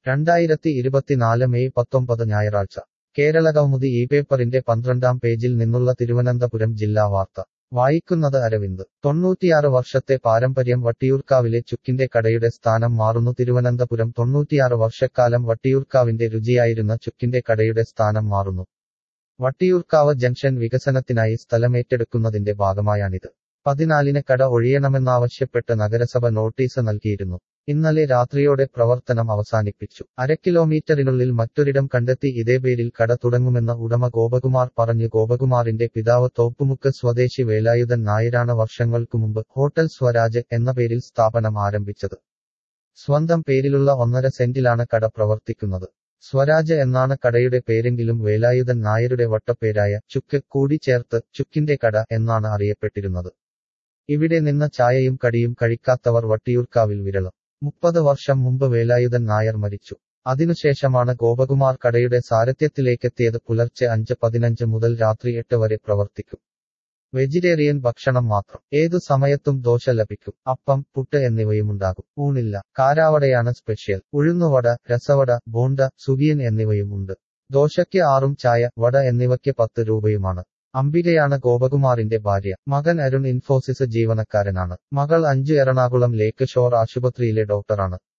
രണ്ടായിരത്തി ഇരുപത്തിനാല് മെയ് പത്തൊമ്പത് ഞായറാഴ്ച കേരളകൗമുദി ഈ പേപ്പറിന്റെ പന്ത്രണ്ടാം പേജിൽ നിന്നുള്ള തിരുവനന്തപുരം ജില്ലാ വാർത്ത വായിക്കുന്നത് അരവിന്ദ് തൊണ്ണൂറ്റിയാറ് വർഷത്തെ പാരമ്പര്യം വട്ടിയൂർക്കാവിലെ ചുക്കിന്റെ കടയുടെ സ്ഥാനം മാറുന്നു തിരുവനന്തപുരം തൊണ്ണൂറ്റിയാറ് വർഷക്കാലം വട്ടിയൂർക്കാവിന്റെ രുചിയായിരുന്ന ചുക്കിന്റെ കടയുടെ സ്ഥാനം മാറുന്നു വട്ടിയൂർക്കാവ് ജംഗ്ഷൻ വികസനത്തിനായി സ്ഥലമേറ്റെടുക്കുന്നതിന്റെ ഭാഗമായാണിത് പതിനാലിന് കട ഒഴിയണമെന്നാവശ്യപ്പെട്ട് നഗരസഭ നോട്ടീസ് നൽകിയിരുന്നു ഇന്നലെ രാത്രിയോടെ പ്രവർത്തനം അവസാനിപ്പിച്ചു അര കിലോമീറ്ററിനുള്ളിൽ മറ്റൊരിടം കണ്ടെത്തി ഇതേ പേരിൽ കട തുടങ്ങുമെന്ന് ഉടമ ഗോപകുമാർ പറഞ്ഞു ഗോപകുമാറിന്റെ പിതാവ് തോപ്പുമുക്ക് സ്വദേശി വേലായുധൻ നായരാണ് വർഷങ്ങൾക്കു മുമ്പ് ഹോട്ടൽ സ്വരാജ് എന്ന പേരിൽ സ്ഥാപനം ആരംഭിച്ചത് സ്വന്തം പേരിലുള്ള ഒന്നര സെന്റിലാണ് കട പ്രവർത്തിക്കുന്നത് സ്വരാജ് എന്നാണ് കടയുടെ പേരെങ്കിലും വേലായുധൻ നായരുടെ വട്ടപ്പേരായ ചുക്ക് കൂടിച്ചേർത്ത് ചുക്കിന്റെ കട എന്നാണ് അറിയപ്പെട്ടിരുന്നത് ഇവിടെ നിന്ന് ചായയും കടിയും കഴിക്കാത്തവർ വട്ടിയൂർക്കാവിൽ വിരളം മുപ്പത് വർഷം മുമ്പ് വേലായുധൻ നായർ മരിച്ചു അതിനുശേഷമാണ് ഗോപകുമാർ കടയുടെ സാരഥ്യത്തിലേക്കെത്തിയത് പുലർച്ചെ അഞ്ച് പതിനഞ്ച് മുതൽ രാത്രി എട്ട് വരെ പ്രവർത്തിക്കും വെജിറ്റേറിയൻ ഭക്ഷണം മാത്രം ഏതു സമയത്തും ദോശ ലഭിക്കും അപ്പം പുട്ട് എന്നിവയുമുണ്ടാകും ഊണില്ല കാരാവടയാണ് സ്പെഷ്യൽ ഉഴുന്നുവട രസവട ബോണ്ട സുഗിയൻ എന്നിവയും ഉണ്ട് ദോശയ്ക്ക് ആറും ചായ വട എന്നിവയ്ക്ക് പത്ത് രൂപയുമാണ് അംബികയാണ് ഗോപകുമാറിന്റെ ഭാര്യ മകൻ അരുൺ ഇൻഫോസിസ് ജീവനക്കാരനാണ് മകൾ അഞ്ചു എറണാകുളം ലേക്ക് ഷോർ ആശുപത്രിയിലെ ഡോക്ടറാണ്